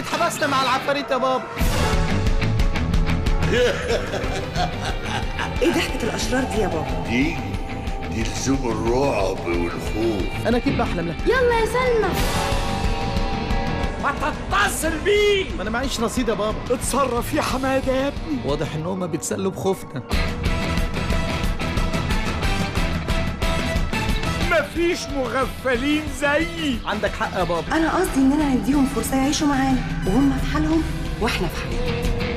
اتحبسنا مع العفاريت يا بابا ايه ضحكة الاشرار دي يا بابا دي دي لزوم الرعب والخوف انا اكيد بحلم لك يلا يا سلمى ما تتصل بيه ما انا معيش رصيد يا بابا اتصرف يا حماده يا ابني واضح ان هما بيتسلوا بخوفنا مفيش مغفلين زيي عندك حق يا بابا انا قصدي اننا نديهم فرصة يعيشوا معانا وهم في حالهم واحنا في حالنا